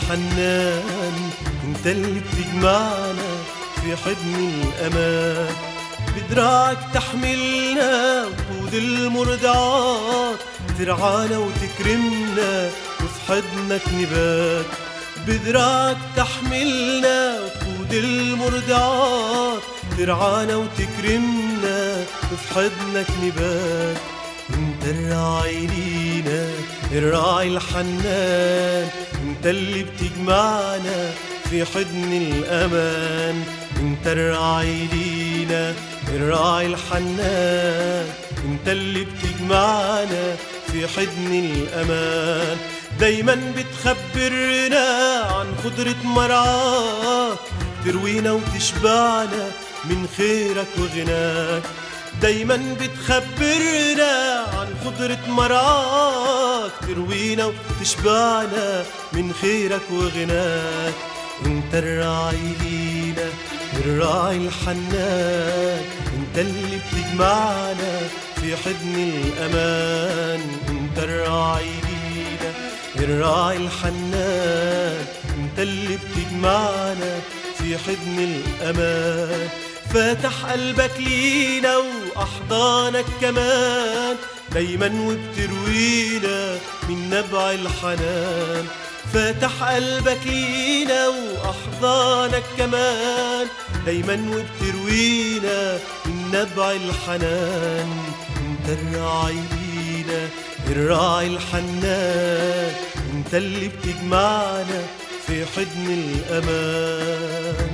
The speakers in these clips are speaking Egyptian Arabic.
الحنان انت اللي بتجمعنا في حضن الأمان بدراعك تحملنا وقود المرضعات ترعانا وتكرمنا وفي حضنك نبات بدراعك تحملنا وقود المرضعات ترعانا وتكرمنا وفي حضنك نبات انت الراعي لينا الراعي الحنان انت اللي بتجمعنا في حضن الامان انت الراعي لينا الراعي الحنان انت اللي بتجمعنا في حضن الامان دايما بتخبرنا عن قدرة مرعاك تروينا وتشبعنا من خيرك وغناك دايما بتخبرنا عن قدرة مرعاك تروينا وتشبعنا من خيرك وغناك انت الراعي لينا الراعي الحنان انت اللي بتجمعنا في حضن الامان انت الراعي لينا الراعي الحنان انت اللي بتجمعنا في حضن الامان فاتح قلبك لينا واحضانك كمان دايما وبتروينا من نبع الحنان فاتح قلبك لينا واحضانك كمان دايما وبتروينا من نبع الحنان انت الراعي لينا الراعي الحنان انت اللي بتجمعنا في حضن الامان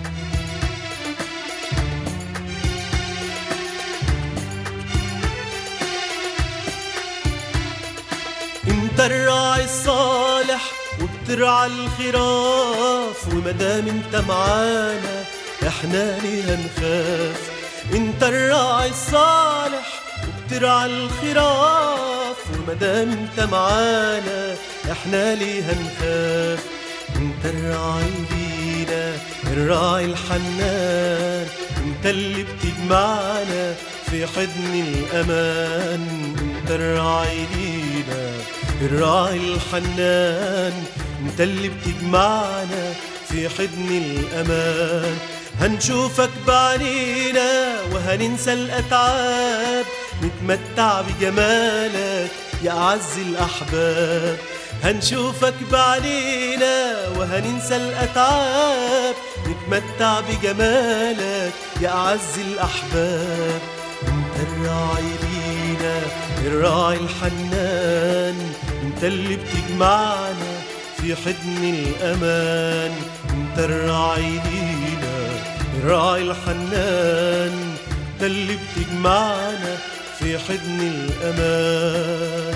انت الراعي الصالح وبترعى الخراف ومدام انت معانا احنا ليه هنخاف انت الراعي الصالح وبترعى الخراف ومدام انت معانا احنا ليه هنخاف انت الراعي لينا الراعي الحنان انت اللي بتجمعنا في حضن الامان انت الراعي لينا الراعي الحنان انت اللي بتجمعنا في حضن الامان هنشوفك بعينينا وهننسى الاتعاب نتمتع بجمالك يا اعز الاحباب هنشوفك بعينينا وهننسى الاتعاب نتمتع بجمالك يا اعز الاحباب انت الراعي لينا الراعي الحنان انت اللي بتجمعنا في حضن الامان انت الراعي لينا الراعي الحنان انت اللي بتجمعنا في حضن الامان